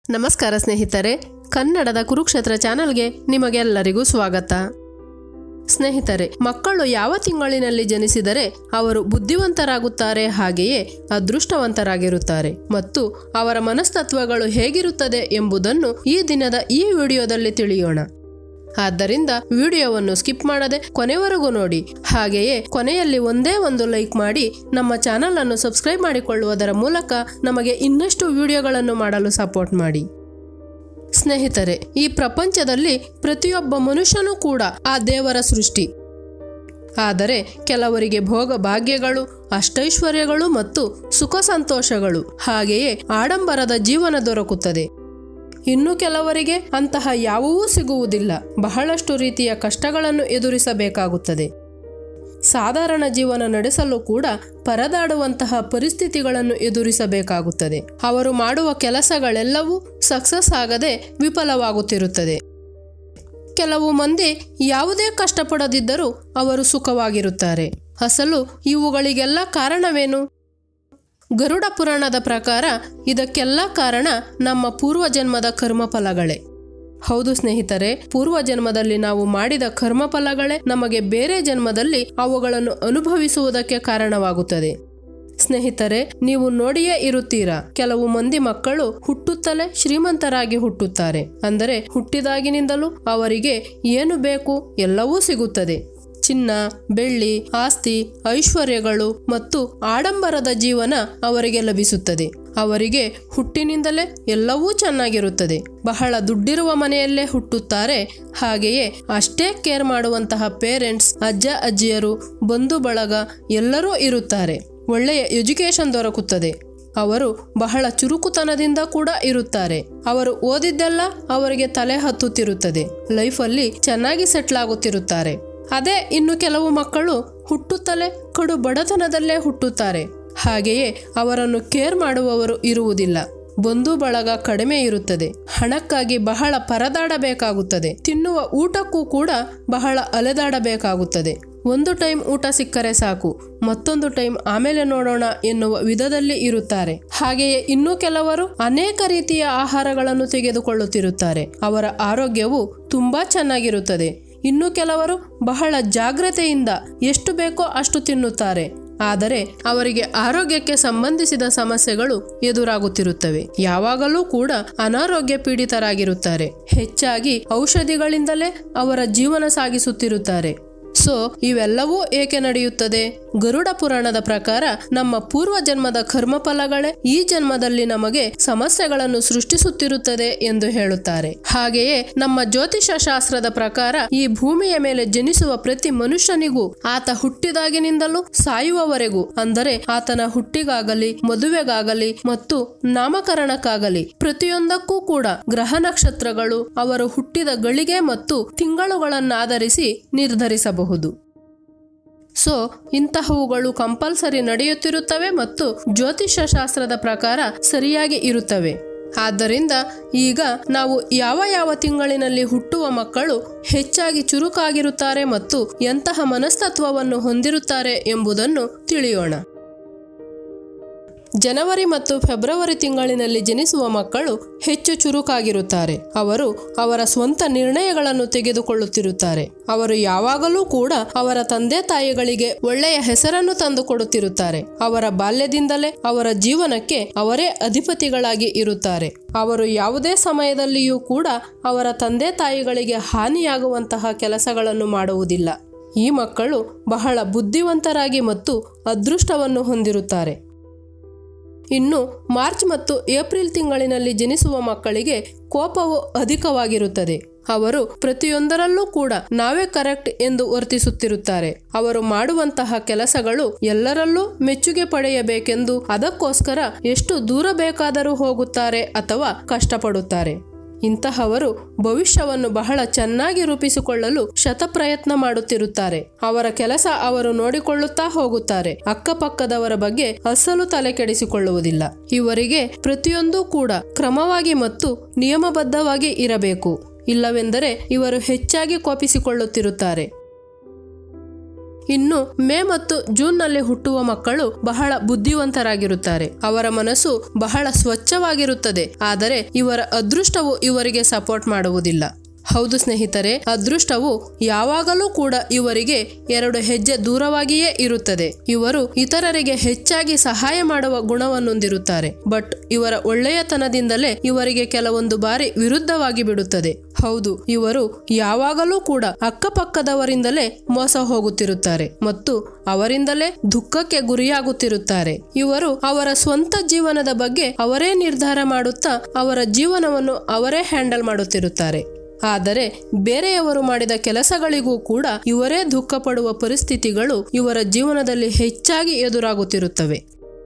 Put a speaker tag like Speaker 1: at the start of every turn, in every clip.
Speaker 1: ನಮಸ್ಕಾರ ಸ್ನೇಹಿತರೆ ಕನ್ನಡದ ಕುರುಕ್ಷೇತ್ರ ಚಾನಲ್ಗೆ ನಿಮಗೆಲ್ಲರಿಗೂ ಸ್ವಾಗತ ಸ್ನೇಹಿತರೆ ಮಕ್ಕಳು ಯಾವ ತಿಂಗಳಿನಲ್ಲಿ ಜನಿಸಿದರೆ ಅವರು ಬುದ್ಧಿವಂತರಾಗುತ್ತಾರೆ ಹಾಗೆಯೇ ಅದೃಷ್ಟವಂತರಾಗಿರುತ್ತಾರೆ ಮತ್ತು ಅವರ ಮನಸ್ತತ್ವಗಳು ಹೇಗಿರುತ್ತದೆ ಎಂಬುದನ್ನು ಈ ದಿನದ ಈ ವಿಡಿಯೋದಲ್ಲಿ ತಿಳಿಯೋಣ ಆದ್ದರಿಂದ ವಿಡಿಯೋವನ್ನು ಸ್ಕಿಪ್ ಮಾಡದೆ ಕೊನೆವರೆಗೂ ನೋಡಿ ಹಾಗೆಯೇ ಕೊನೆಯಲ್ಲಿ ಒಂದೇ ಒಂದು ಲೈಕ್ ಮಾಡಿ ನಮ್ಮ ಚಾನಲ್ ಅನ್ನು ಸಬ್ಸ್ಕ್ರೈಬ್ ಮಾಡಿಕೊಳ್ಳುವುದರ ಮೂಲಕ ನಮಗೆ ಇನ್ನಷ್ಟು ವಿಡಿಯೋಗಳನ್ನು ಮಾಡಲು ಸಪೋರ್ಟ್ ಮಾಡಿ ಸ್ನೇಹಿತರೆ ಈ ಪ್ರಪಂಚದಲ್ಲಿ ಪ್ರತಿಯೊಬ್ಬ ಮನುಷ್ಯನೂ ಕೂಡ ಆ ದೇವರ ಸೃಷ್ಟಿ ಆದರೆ ಕೆಲವರಿಗೆ ಭೋಗ ಭಾಗ್ಯಗಳು ಅಷ್ಟೈಶ್ವರ್ಯಗಳು ಮತ್ತು ಸುಖ ಸಂತೋಷಗಳು ಹಾಗೆಯೇ ಆಡಂಬರದ ಜೀವನ ದೊರಕುತ್ತದೆ ಇನ್ನು ಕೆಲವರಿಗೆ ಅಂತಹ ಯಾವುವೂ ಸಿಗುವುದಿಲ್ಲ ಬಹಳಷ್ಟು ರೀತಿಯ ಕಷ್ಟಗಳನ್ನು ಎದುರಿಸಬೇಕಾಗುತ್ತದೆ ಸಾಧಾರಣ ಜೀವನ ನಡೆಸಲು ಕೂಡ ಪರದಾಡುವಂತಹ ಪರಿಸ್ಥಿತಿಗಳನ್ನು ಎದುರಿಸಬೇಕಾಗುತ್ತದೆ ಅವರು ಮಾಡುವ ಕೆಲಸಗಳೆಲ್ಲವೂ ಸಕ್ಸಸ್ ಆಗದೆ ವಿಫಲವಾಗುತ್ತಿರುತ್ತದೆ ಕೆಲವು ಮಂದಿ ಯಾವುದೇ ಕಷ್ಟಪಡದಿದ್ದರೂ ಅವರು ಸುಖವಾಗಿರುತ್ತಾರೆ ಅಸಲು ಇವುಗಳಿಗೆಲ್ಲ ಕಾರಣವೇನು ಗರುಡ ಪುರಾಣದ ಪ್ರಕಾರ ಇದಕ್ಕೆಲ್ಲ ಕಾರಣ ನಮ್ಮ ಪೂರ್ವಜನ್ಮದ ಕರ್ಮಫಲಗಳೇ ಹೌದು ಸ್ನೇಹಿತರೆ ಪೂರ್ವ ಜನ್ಮದಲ್ಲಿ ನಾವು ಮಾಡಿದ ಕರ್ಮಫಲಗಳೇ ನಮಗೆ ಬೇರೆ ಜನ್ಮದಲ್ಲಿ ಅವುಗಳನ್ನು ಅನುಭವಿಸುವುದಕ್ಕೆ ಕಾರಣವಾಗುತ್ತದೆ ಸ್ನೇಹಿತರೆ ನೀವು ನೋಡಿಯೇ ಇರುತ್ತೀರಾ ಕೆಲವು ಮಂದಿ ಮಕ್ಕಳು ಹುಟ್ಟುತ್ತಲೇ ಶ್ರೀಮಂತರಾಗಿ ಹುಟ್ಟುತ್ತಾರೆ ಅಂದರೆ ಹುಟ್ಟಿದಾಗಿನಿಂದಲೂ ಅವರಿಗೆ ಏನು ಬೇಕು ಎಲ್ಲವೂ ಸಿಗುತ್ತದೆ ಚಿನ್ನ ಬೆಳ್ಳಿ ಆಸ್ತಿ ಐಶ್ವರ್ಯಗಳು ಮತ್ತು ಆಡಂಬರದ ಜೀವನ ಅವರಿಗೆ ಲಭಿಸುತ್ತದೆ ಅವರಿಗೆ ಹುಟ್ಟಿನಿಂದಲೇ ಎಲ್ಲವೂ ಚೆನ್ನಾಗಿರುತ್ತದೆ ಬಹಳ ದುಡ್ಡಿರುವ ಮನೆಯಲ್ಲೇ ಹುಟ್ಟುತ್ತಾರೆ ಹಾಗೆಯೇ ಅಷ್ಟೇ ಕೇರ್ ಮಾಡುವಂತಹ ಪೇರೆಂಟ್ಸ್ ಅಜ್ಜ ಅಜ್ಜಿಯರು ಬಂಧು ಬಳಗ ಎಲ್ಲರೂ ಇರುತ್ತಾರೆ ಒಳ್ಳೆಯ ಎಜುಕೇಶನ್ ದೊರಕುತ್ತದೆ ಅವರು ಬಹಳ ಚುರುಕುತನದಿಂದ ಕೂಡ ಇರುತ್ತಾರೆ ಅವರು ಓದಿದ್ದೆಲ್ಲ ಅವರಿಗೆ ತಲೆ ಹತ್ತುತ್ತಿರುತ್ತದೆ ಲೈಫಲ್ಲಿ ಚೆನ್ನಾಗಿ ಸೆಟ್ಲ್ ಆಗುತ್ತಿರುತ್ತಾರೆ ಅದೇ ಇನ್ನು ಕೆಲವು ಮಕ್ಕಳು ಹುಟ್ಟುತ್ತಲೇ ಕಡು ಬಡತನದಲ್ಲೇ ಹುಟ್ಟುತ್ತಾರೆ ಹಾಗೆಯೇ ಅವರನ್ನು ಕೇರ್ ಮಾಡುವವರು ಇರುವುದಿಲ್ಲ ಬಂಧು ಬಳಗ ಕಡಿಮೆ ಇರುತ್ತದೆ ಹಣಕ್ಕಾಗಿ ಬಹಳ ಪರದಾಡಬೇಕಾಗುತ್ತದೆ ತಿನ್ನುವ ಊಟಕ್ಕೂ ಕೂಡ ಬಹಳ ಅಲೆದಾಡಬೇಕಾಗುತ್ತದೆ ಒಂದು ಟೈಮ್ ಊಟ ಸಿಕ್ಕರೆ ಸಾಕು ಮತ್ತೊಂದು ಟೈಮ್ ಆಮೇಲೆ ನೋಡೋಣ ಎನ್ನುವ ವಿಧದಲ್ಲಿ ಇರುತ್ತಾರೆ ಹಾಗೆಯೇ ಇನ್ನೂ ಕೆಲವರು ಅನೇಕ ರೀತಿಯ ಆಹಾರಗಳನ್ನು ತೆಗೆದುಕೊಳ್ಳುತ್ತಿರುತ್ತಾರೆ ಅವರ ಆರೋಗ್ಯವು ತುಂಬಾ ಚೆನ್ನಾಗಿರುತ್ತದೆ ಇನ್ನು ಕೆಲವರು ಬಹಳ ಜಾಗ್ರತೆಯಿಂದ ಎಷ್ಟು ಬೇಕೋ ಅಷ್ಟು ತಿನ್ನುತ್ತಾರೆ ಆದರೆ ಅವರಿಗೆ ಆರೋಗ್ಯಕ್ಕೆ ಸಂಬಂಧಿಸಿದ ಸಮಸ್ಯೆಗಳು ಎದುರಾಗುತ್ತಿರುತ್ತವೆ ಯಾವಾಗಲೂ ಕೂಡ ಅನಾರೋಗ್ಯ ಪೀಡಿತರಾಗಿರುತ್ತಾರೆ ಹೆಚ್ಚಾಗಿ ಔಷಧಿಗಳಿಂದಲೇ ಅವರ ಜೀವನ ಸಾಗಿಸುತ್ತಿರುತ್ತಾರೆ ಸೊ ಇವೆಲ್ಲವೂ ಏಕೆ ನಡೆಯುತ್ತದೆ ಗರುಡ ಪುರಾಣದ ಪ್ರಕಾರ ನಮ್ಮ ಪೂರ್ವ ಜನ್ಮದ ಕರ್ಮಫಲಗಳೇ ಈ ಜನ್ಮದಲ್ಲಿ ನಮಗೆ ಸಮಸ್ಯೆಗಳನ್ನು ಸೃಷ್ಟಿಸುತ್ತಿರುತ್ತದೆ ಎಂದು ಹೇಳುತ್ತಾರೆ ಹಾಗೆಯೇ ನಮ್ಮ ಜ್ಯೋತಿಷ ಶಾಸ್ತ್ರದ ಪ್ರಕಾರ ಈ ಭೂಮಿಯ ಮೇಲೆ ಜನಿಸುವ ಪ್ರತಿ ಮನುಷ್ಯನಿಗೂ ಆತ ಹುಟ್ಟಿದಾಗಿನಿಂದಲೂ ಸಾಯುವವರೆಗೂ ಅಂದರೆ ಆತನ ಹುಟ್ಟಿಗಾಗಲಿ ಮದುವೆಗಾಗಲಿ ಮತ್ತು ನಾಮಕರಣಕ್ಕಾಗಲಿ ಪ್ರತಿಯೊಂದಕ್ಕೂ ಕೂಡ ಗ್ರಹ ನಕ್ಷತ್ರಗಳು ಅವರು ಹುಟ್ಟಿದ ಗಳಿಗೆ ಮತ್ತು ತಿಂಗಳುಗಳನ್ನಾಧರಿಸಿ ನಿರ್ಧರಿಸಬಹುದು ಸೊ ಇಂತಹವುಗಳು ಕಂಪಲ್ಸರಿ ನಡೆಯುತ್ತಿರುತ್ತವೆ ಮತ್ತು ಜ್ಯೋತಿಷ್ಯ ಶಾಸ್ತ್ರದ ಪ್ರಕಾರ ಸರಿಯಾಗಿ ಇರುತ್ತವೆ ಆದ್ದರಿಂದ ಈಗ ನಾವು ಯಾವ ಯಾವ ತಿಂಗಳಿನಲ್ಲಿ ಹುಟ್ಟುವ ಮಕ್ಕಳು ಹೆಚ್ಚಾಗಿ ಚುರುಕಾಗಿರುತ್ತಾರೆ ಮತ್ತು ಎಂತಹ ಮನಸ್ತತ್ವವನ್ನು ಹೊಂದಿರುತ್ತಾರೆ ಎಂಬುದನ್ನು ತಿಳಿಯೋಣ ಜನವರಿ ಮತ್ತು ಫೆಬ್ರವರಿ ತಿಂಗಳಿನಲ್ಲಿ ಜನಿಸುವ ಮಕ್ಕಳು ಹೆಚ್ಚು ಚುರುಕಾಗಿರುತ್ತಾರೆ ಅವರು ಅವರ ಸ್ವಂತ ನಿರ್ಣಯಗಳನ್ನು ತೆಗೆದುಕೊಳ್ಳುತ್ತಿರುತ್ತಾರೆ ಅವರು ಯಾವಾಗಲೂ ಕೂಡ ಅವರ ತಂದೆ ತಾಯಿಗಳಿಗೆ ಒಳ್ಳೆಯ ಹೆಸರನ್ನು ತಂದುಕೊಡುತ್ತಿರುತ್ತಾರೆ ಅವರ ಬಾಲ್ಯದಿಂದಲೇ ಅವರ ಜೀವನಕ್ಕೆ ಅವರೇ ಅಧಿಪತಿಗಳಾಗಿ ಇರುತ್ತಾರೆ ಅವರು ಯಾವುದೇ ಸಮಯದಲ್ಲಿಯೂ ಕೂಡ ಅವರ ತಂದೆ ತಾಯಿಗಳಿಗೆ ಹಾನಿಯಾಗುವಂತಹ ಕೆಲಸಗಳನ್ನು ಮಾಡುವುದಿಲ್ಲ ಈ ಮಕ್ಕಳು ಬಹಳ ಬುದ್ಧಿವಂತರಾಗಿ ಮತ್ತು ಅದೃಷ್ಟವನ್ನು ಹೊಂದಿರುತ್ತಾರೆ ಇನ್ನು ಮಾರ್ಚ್ ಮತ್ತು ಏಪ್ರಿಲ್ ತಿಂಗಳಿನಲ್ಲಿ ಜನಿಸುವ ಮಕ್ಕಳಿಗೆ ಕೋಪವು ಅಧಿಕವಾಗಿರುತ್ತದೆ ಅವರು ಪ್ರತಿಯೊಂದರಲ್ಲೂ ಕೂಡ ನಾವೇ ಕರೆಕ್ಟ್ ಎಂದು ವರ್ತಿಸುತ್ತಿರುತ್ತಾರೆ ಅವರು ಮಾಡುವಂತಹ ಕೆಲಸಗಳು ಎಲ್ಲರಲ್ಲೂ ಮೆಚ್ಚುಗೆ ಪಡೆಯಬೇಕೆಂದು ಅದಕ್ಕೋಸ್ಕರ ಎಷ್ಟು ದೂರ ಬೇಕಾದರೂ ಹೋಗುತ್ತಾರೆ ಅಥವಾ ಕಷ್ಟಪಡುತ್ತಾರೆ ಇಂತಹವರು ಭವಿಷ್ಯವನ್ನು ಬಹಳ ಚೆನ್ನಾಗಿ ರೂಪಿಸಿಕೊಳ್ಳಲು ಶತಪ್ರಯತ್ನ ಮಾಡುತ್ತಿರುತ್ತಾರೆ ಅವರ ಕೆಲಸ ಅವರು ನೋಡಿಕೊಳ್ಳುತ್ತಾ ಹೋಗುತ್ತಾರೆ ಅಕ್ಕಪಕ್ಕದವರ ಬಗ್ಗೆ ಅಸಲು ತಲೆ ಕೆಡಿಸಿಕೊಳ್ಳುವುದಿಲ್ಲ ಇವರಿಗೆ ಪ್ರತಿಯೊಂದೂ ಕೂಡ ಕ್ರಮವಾಗಿ ಮತ್ತು ನಿಯಮಬದ್ಧವಾಗಿ ಇರಬೇಕು ಇಲ್ಲವೆಂದರೆ ಇವರು ಹೆಚ್ಚಾಗಿ ಕೋಪಿಸಿಕೊಳ್ಳುತ್ತಿರುತ್ತಾರೆ ಇನ್ನು ಮೇ ಮತ್ತು ಜೂನ್ನಲ್ಲಿ ಹುಟ್ಟುವ ಮಕ್ಕಳು ಬಹಳ ಬುದ್ಧಿವಂತರಾಗಿರುತ್ತಾರೆ ಅವರ ಮನಸ್ಸು ಬಹಳ ಸ್ವಚ್ಛವಾಗಿರುತ್ತದೆ ಆದರೆ ಇವರ ಅದೃಷ್ಟವು ಇವರಿಗೆ ಸಪೋರ್ಟ್ ಮಾಡುವುದಿಲ್ಲ ಹೌದು ಸ್ನೇಹಿತರೆ ಅದೃಷ್ಟವು ಯಾವಾಗಲೂ ಕೂಡ ಇವರಿಗೆ ಎರಡು ಹೆಜ್ಜೆ ದೂರವಾಗಿಯೇ ಇರುತ್ತದೆ ಇವರು ಇತರರಿಗೆ ಹೆಚ್ಚಾಗಿ ಸಹಾಯ ಮಾಡುವ ಗುಣವನ್ನೊಂದಿರುತ್ತಾರೆ ಬಟ್ ಇವರ ಒಳ್ಳೆಯತನದಿಂದಲೇ ಇವರಿಗೆ ಕೆಲವೊಂದು ಬಾರಿ ವಿರುದ್ಧವಾಗಿ ಬಿಡುತ್ತದೆ ಹೌದು ಇವರು ಯಾವಾಗಲೂ ಕೂಡ ಅಕ್ಕಪಕ್ಕದವರಿಂದಲೇ ಮೋಸ ಹೋಗುತ್ತಿರುತ್ತಾರೆ ಮತ್ತು ಅವರಿಂದಲೇ ದುಃಖಕ್ಕೆ ಗುರಿಯಾಗುತ್ತಿರುತ್ತಾರೆ ಇವರು ಅವರ ಸ್ವಂತ ಜೀವನದ ಬಗ್ಗೆ ಅವರೇ ನಿರ್ಧಾರ ಮಾಡುತ್ತಾ ಅವರ ಜೀವನವನ್ನು ಅವರೇ ಹ್ಯಾಂಡಲ್ ಮಾಡುತ್ತಿರುತ್ತಾರೆ ಆದರೆ ಬೇರೆಯವರು ಮಾಡಿದ ಕೆಲಸಗಳಿಗೂ ಕೂಡ ಇವರೇ ದುಃಖ ಪಡುವ ಪರಿಸ್ಥಿತಿಗಳು ಇವರ ಜೀವನದಲ್ಲಿ ಹೆಚ್ಚಾಗಿ ಎದುರಾಗುತ್ತಿರುತ್ತವೆ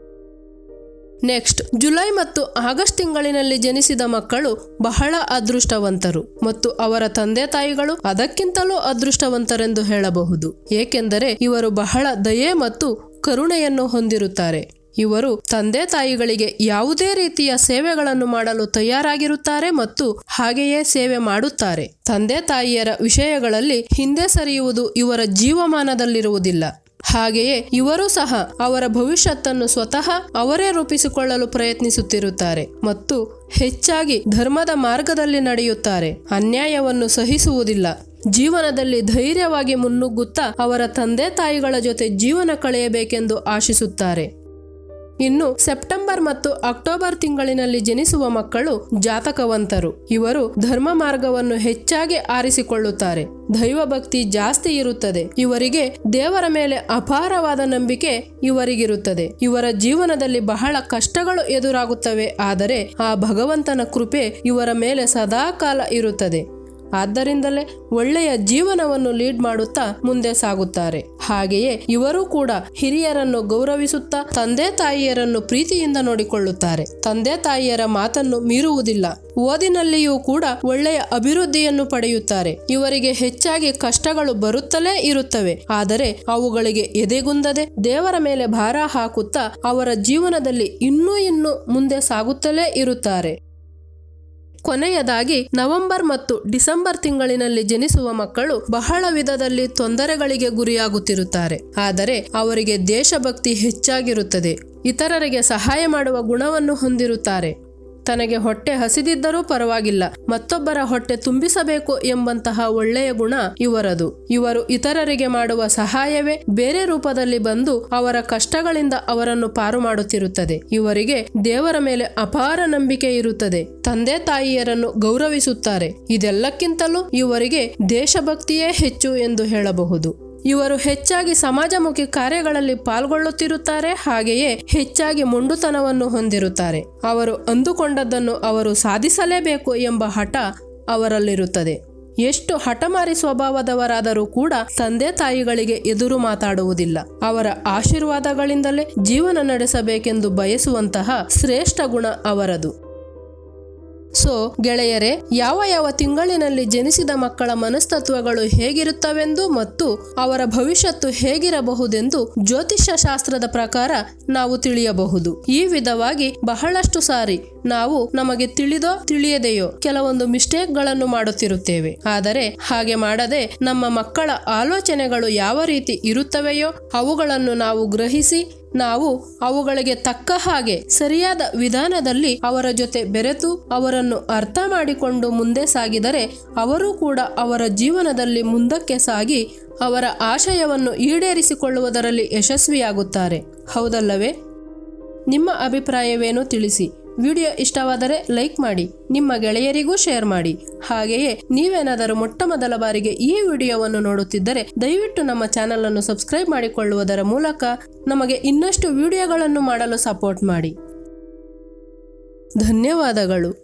Speaker 1: ನೆಕ್ಸ್ಟ್ ಜುಲೈ ಮತ್ತು ಆಗಸ್ಟ್ ತಿಂಗಳಿನಲ್ಲಿ ಜನಿಸಿದ ಮಕ್ಕಳು ಬಹಳ ಅದೃಷ್ಟವಂತರು ಮತ್ತು ಅವರ ತಂದೆ ತಾಯಿಗಳು ಅದಕ್ಕಿಂತಲೂ ಅದೃಷ್ಟವಂತರೆಂದು ಹೇಳಬಹುದು ಏಕೆಂದರೆ ಇವರು ಬಹಳ ದಯೆ ಮತ್ತು ಕರುಣೆಯನ್ನು ಹೊಂದಿರುತ್ತಾರೆ ಇವರು ತಂದೆ ತಾಯಿಗಳಿಗೆ ಯಾವುದೇ ರೀತಿಯ ಸೇವೆಗಳನ್ನು ಮಾಡಲು ತಯಾರಾಗಿರುತ್ತಾರೆ ಮತ್ತು ಹಾಗೆಯೇ ಸೇವೆ ಮಾಡುತ್ತಾರೆ ತಂದೆ ತಾಯಿಯರ ವಿಷಯಗಳಲ್ಲಿ ಹಿಂದೆ ಸರಿಯುವುದು ಇವರ ಜೀವಮಾನದಲ್ಲಿರುವುದಿಲ್ಲ ಹಾಗೆಯೇ ಇವರು ಸಹ ಅವರ ಭವಿಷ್ಯತ್ತನ್ನು ಸ್ವತಃ ಅವರೇ ರೂಪಿಸಿಕೊಳ್ಳಲು ಪ್ರಯತ್ನಿಸುತ್ತಿರುತ್ತಾರೆ ಮತ್ತು ಹೆಚ್ಚಾಗಿ ಧರ್ಮದ ಮಾರ್ಗದಲ್ಲಿ ನಡೆಯುತ್ತಾರೆ ಅನ್ಯಾಯವನ್ನು ಸಹಿಸುವುದಿಲ್ಲ ಜೀವನದಲ್ಲಿ ಧೈರ್ಯವಾಗಿ ಮುನ್ನುಗ್ಗುತ್ತಾ ಅವರ ತಂದೆ ತಾಯಿಗಳ ಜೊತೆ ಜೀವನ ಕಳೆಯಬೇಕೆಂದು ಆಶಿಸುತ್ತಾರೆ ಇನ್ನು ಸೆಪ್ಟೆಂಬರ್ ಮತ್ತು ಅಕ್ಟೋಬರ್ ತಿಂಗಳಿನಲ್ಲಿ ಜನಿಸುವ ಮಕ್ಕಳು ಜಾತಕವಂತರು ಇವರು ಧರ್ಮ ಮಾರ್ಗವನ್ನು ಹೆಚ್ಚಾಗಿ ಆರಿಸಿಕೊಳ್ಳುತ್ತಾರೆ ದೈವಭಕ್ತಿ ಜಾಸ್ತಿ ಇರುತ್ತದೆ ಇವರಿಗೆ ದೇವರ ಮೇಲೆ ಅಪಾರವಾದ ನಂಬಿಕೆ ಇವರಿಗಿರುತ್ತದೆ ಇವರ ಜೀವನದಲ್ಲಿ ಬಹಳ ಕಷ್ಟಗಳು ಎದುರಾಗುತ್ತವೆ ಆದರೆ ಆ ಭಗವಂತನ ಕೃಪೆ ಇವರ ಮೇಲೆ ಸದಾಕಾಲ ಇರುತ್ತದೆ ಆದ್ದರಿಂದಲೇ ಒಳ್ಳೆಯ ಜೀವನವನ್ನು ಲೀಡ್ ಮಾಡುತ್ತಾ ಮುಂದೆ ಸಾಗುತ್ತಾರೆ ಹಾಗೆಯೇ ಇವರು ಕೂಡ ಹಿರಿಯರನ್ನು ಗೌರವಿಸುತ್ತಾ ತಂದೆ ತಾಯಿಯರನ್ನು ಪ್ರೀತಿಯಿಂದ ನೋಡಿಕೊಳ್ಳುತ್ತಾರೆ ತಂದೆ ತಾಯಿಯರ ಮಾತನ್ನು ಮೀರುವುದಿಲ್ಲ ಓದಿನಲ್ಲಿಯೂ ಕೂಡ ಒಳ್ಳೆಯ ಅಭಿವೃದ್ಧಿಯನ್ನು ಪಡೆಯುತ್ತಾರೆ ಇವರಿಗೆ ಹೆಚ್ಚಾಗಿ ಕಷ್ಟಗಳು ಬರುತ್ತಲೇ ಇರುತ್ತವೆ ಆದರೆ ಅವುಗಳಿಗೆ ಎದೆಗುಂದದೆ ದೇವರ ಮೇಲೆ ಭಾರ ಹಾಕುತ್ತಾ ಅವರ ಜೀವನದಲ್ಲಿ ಇನ್ನೂ ಇನ್ನೂ ಮುಂದೆ ಸಾಗುತ್ತಲೇ ಇರುತ್ತಾರೆ ಕೊನೆಯದಾಗಿ ನವೆಂಬರ್ ಮತ್ತು ಡಿಸೆಂಬರ್ ತಿಂಗಳಿನಲ್ಲಿ ಜನಿಸುವ ಮಕ್ಕಳು ಬಹಳ ವಿಧದಲ್ಲಿ ತೊಂದರೆಗಳಿಗೆ ಗುರಿಯಾಗುತ್ತಿರುತ್ತಾರೆ ಆದರೆ ಅವರಿಗೆ ದೇಶಭಕ್ತಿ ಹೆಚ್ಚಾಗಿರುತ್ತದೆ ಇತರರಿಗೆ ಸಹಾಯ ಮಾಡುವ ಗುಣವನ್ನು ಹೊಂದಿರುತ್ತಾರೆ ತನಗೆ ಹೊಟ್ಟೆ ಹಸಿದಿದ್ದರೂ ಪರವಾಗಿಲ್ಲ ಮತ್ತೊಬ್ಬರ ಹೊಟ್ಟೆ ತುಂಬಿಸಬೇಕು ಎಂಬಂತಹ ಒಳ್ಳೆಯ ಗುಣ ಇವರದು ಇವರು ಇತರರಿಗೆ ಮಾಡುವ ಸಹಾಯವೇ ಬೇರೆ ರೂಪದಲ್ಲಿ ಬಂದು ಅವರ ಕಷ್ಟಗಳಿಂದ ಅವರನ್ನು ಪಾರು ಮಾಡುತ್ತಿರುತ್ತದೆ ಇವರಿಗೆ ದೇವರ ಮೇಲೆ ಅಪಾರ ನಂಬಿಕೆ ಇರುತ್ತದೆ ತಂದೆ ತಾಯಿಯರನ್ನು ಗೌರವಿಸುತ್ತಾರೆ ಇದೆಲ್ಲಕ್ಕಿಂತಲೂ ಇವರಿಗೆ ದೇಶಭಕ್ತಿಯೇ ಹೆಚ್ಚು ಎಂದು ಹೇಳಬಹುದು ಇವರು ಹೆಚ್ಚಾಗಿ ಸಮಾಜಮುಖಿ ಕಾರ್ಯಗಳಲ್ಲಿ ಪಾಲ್ಗೊಳ್ಳುತ್ತಿರುತ್ತಾರೆ ಹಾಗೆಯೇ ಹೆಚ್ಚಾಗಿ ಮೊಂಡುತನವನ್ನು ಹೊಂದಿರುತ್ತಾರೆ ಅವರು ಅಂದುಕೊಂಡದ್ದನ್ನು ಅವರು ಸಾಧಿಸಲೇಬೇಕು ಎಂಬ ಹಠ ಅವರಲ್ಲಿರುತ್ತದೆ ಎಷ್ಟು ಹಠಮಾರಿ ಸ್ವಭಾವದವರಾದರೂ ಕೂಡ ತಂದೆ ತಾಯಿಗಳಿಗೆ ಎದುರು ಮಾತಾಡುವುದಿಲ್ಲ ಅವರ ಆಶೀರ್ವಾದಗಳಿಂದಲೇ ಜೀವನ ನಡೆಸಬೇಕೆಂದು ಬಯಸುವಂತಹ ಶ್ರೇಷ್ಠ ಗುಣ ಅವರದು ಸೊ ಗೆಳೆಯರೆ ಯಾವ ಯಾವ ತಿಂಗಳಿನಲ್ಲಿ ಜನಿಸಿದ ಮಕ್ಕಳ ಮನಸ್ತತ್ವಗಳು ಹೇಗಿರುತ್ತವೆಂದು ಮತ್ತು ಅವರ ಭವಿಷ್ಯತ್ತು ಹೇಗಿರಬಹುದೆಂದು ಜ್ಯೋತಿಷ್ಯ ಶಾಸ್ತ್ರದ ಪ್ರಕಾರ ನಾವು ತಿಳಿಯಬಹುದು ಈ ವಿಧವಾಗಿ ಬಹಳಷ್ಟು ಸಾರಿ ನಾವು ನಮಗೆ ತಿಳಿದೋ ತಿಳಿಯದೆಯೋ ಕೆಲವೊಂದು ಮಿಸ್ಟೇಕ್ಗಳನ್ನು ಮಾಡುತ್ತಿರುತ್ತೇವೆ ಆದರೆ ಹಾಗೆ ಮಾಡದೆ ನಮ್ಮ ಮಕ್ಕಳ ಆಲೋಚನೆಗಳು ಯಾವ ರೀತಿ ಇರುತ್ತವೆಯೋ ಅವುಗಳನ್ನು ನಾವು ಗ್ರಹಿಸಿ ನಾವು ಅವುಗಳಿಗೆ ತಕ್ಕ ಹಾಗೆ ಸರಿಯಾದ ವಿಧಾನದಲ್ಲಿ ಅವರ ಜೊತೆ ಬೆರೆತು ಅವರನ್ನು ಅರ್ಥ ಮಾಡಿಕೊಂಡು ಮುಂದೆ ಸಾಗಿದರೆ ಅವರೂ ಕೂಡ ಅವರ ಜೀವನದಲ್ಲಿ ಮುಂದಕ್ಕೆ ಸಾಗಿ ಅವರ ಆಶಯವನ್ನು ಈಡೇರಿಸಿಕೊಳ್ಳುವುದರಲ್ಲಿ ಯಶಸ್ವಿಯಾಗುತ್ತಾರೆ ಹೌದಲ್ಲವೇ ನಿಮ್ಮ ಅಭಿಪ್ರಾಯವೇನು ತಿಳಿಸಿ ವಿಡಿಯೋ ಇಷ್ಟವಾದರೆ ಲೈಕ್ ಮಾಡಿ ನಿಮ್ಮ ಗೆಳೆಯರಿಗೂ ಶೇರ್ ಮಾಡಿ ಹಾಗೆಯೇ ನೀವೇನಾದರೂ ಮೊಟ್ಟ ಮೊದಲ ಬಾರಿಗೆ ಈ ವಿಡಿಯೋವನ್ನು ನೋಡುತ್ತಿದ್ದರೆ ದಯವಿಟ್ಟು ನಮ್ಮ ಚಾನಲ್ ಅನ್ನು ಸಬ್ಸ್ಕ್ರೈಬ್ ಮಾಡಿಕೊಳ್ಳುವುದರ ಮೂಲಕ ನಮಗೆ ಇನ್ನಷ್ಟು ವಿಡಿಯೋಗಳನ್ನು ಮಾಡಲು ಸಪೋರ್ಟ್ ಮಾಡಿ ಧನ್ಯವಾದಗಳು